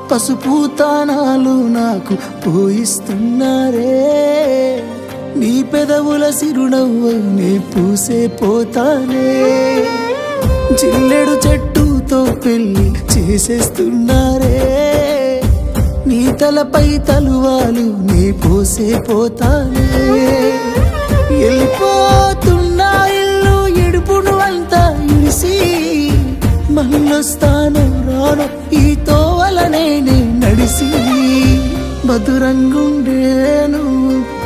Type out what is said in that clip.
పసుపు తానాలు నాకు పోయిస్తున్నారే నీ పెదవుల సిరునవ్వు నే పూసే పోతానే జిల్లెడు చెట్టుతో పెళ్లి చేసేస్తున్నారే నీ తలపై తలువాలు నీ పోసే పోతానే వెళ్ళిపోతున్నా ఇల్లు ఎడుపును అంతా ఇడిసి మళ్ళొస్తాను రాను ఈ తోవలనే నే నడిసి మధురంగుండేను